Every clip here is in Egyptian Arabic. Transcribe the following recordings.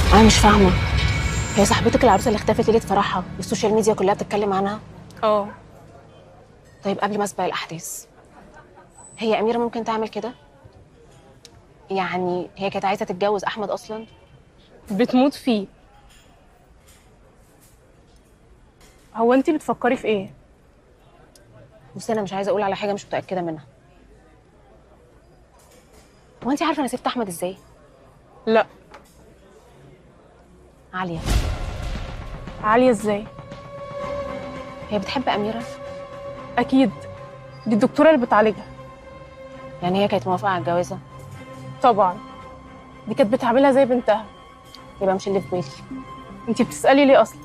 انا مش فاهمه هي صاحبتك العروسه اللي اختفت ليله فرحها والسوشيال ميديا كلها بتتكلم عنها اه طيب قبل ما اسبق الاحداث هي اميره ممكن تعمل كده يعني هي كانت عايزه تتجوز احمد اصلا بتموت فيه هو انت بتفكري في ايه بصي انا مش عايزه اقول على حاجه مش متاكده منها هو انت عارفه انا سبت احمد ازاي لا عاليه عاليه ازاي هي بتحب اميره اكيد دي الدكتوره اللي بتعالجها يعني هي كانت موافقه على الجوازه طبعا دي كانت بتعاملها زي بنتها يبقى مش اللي في بالي انت بتسالي ليه اصلا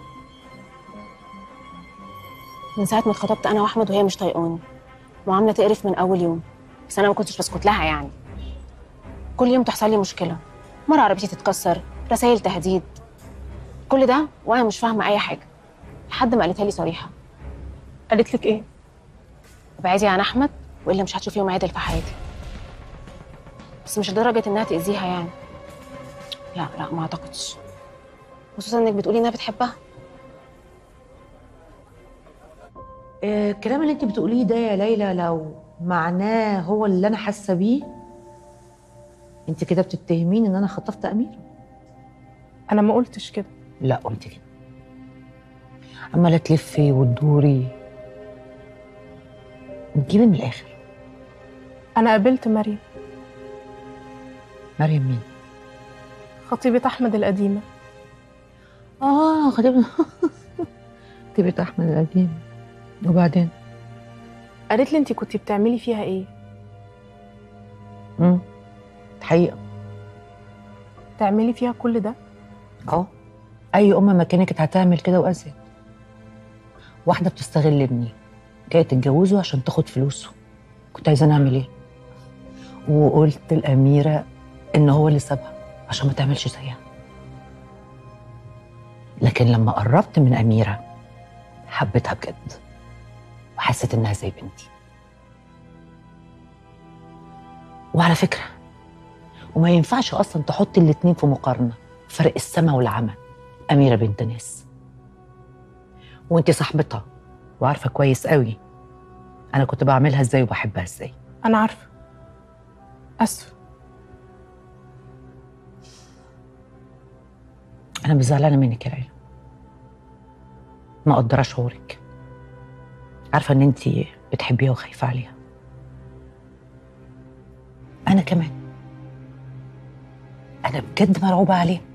من ساعه ما اتخطبت انا واحمد وهي مش طايقاني معامله تقرف من اول يوم بس انا ما كنتش بسكت لها يعني كل يوم تحصل لي مشكله مره عربيتي تتكسر رسائل تهديد كل ده وانا مش فاهمه اي حاجه لحد ما قالتها لي صريحه قالت لك ايه ابعدي عن احمد والا مش هتشوفي يوم عادل في حياتي بس مش لدرجه انها تاذيها يعني لا لا ما اعتقدش خصوصا انك بتقولي انها بتحبها آه، الكلام اللي انت بتقوليه ده يا ليلى لو معناه هو اللي انا حاسه بيه انت كده بتتهميني ان انا خطفت امير انا ما قلتش كده لا قلت كده عماله تلفي وتدوري تجيبي من الاخر انا قابلت مريم مريم مين خطيبه احمد القديمه اه خطيبة خطيبة احمد القديم وبعدين قالت لي انت كنتي بتعملي فيها ايه امم الحقيقه تعملي فيها كل ده اه اي ام مكانك كانت هتعمل كده وازيد واحده بتستغل ابني جايه تتجوزه عشان تاخد فلوسه كنت عايزه نعمل ايه وقلت الاميره ان هو اللي سابها عشان ما تعملش زيها لكن لما قربت من اميره حبيتها بجد وحست انها زي بنتي وعلى فكره وما ينفعش اصلا تحط الاتنين في مقارنه فرق السما والعمى اميره بنت ناس وانت صاحبتها وعارفه كويس قوي انا كنت بعملها ازاي وبحبها ازاي انا عارفه اسفه انا مش زعلانه منك يا ليلى مقدره شعورك عارفه ان انت بتحبيها وخايفه عليها انا كمان انا بجد مرعوبه عليه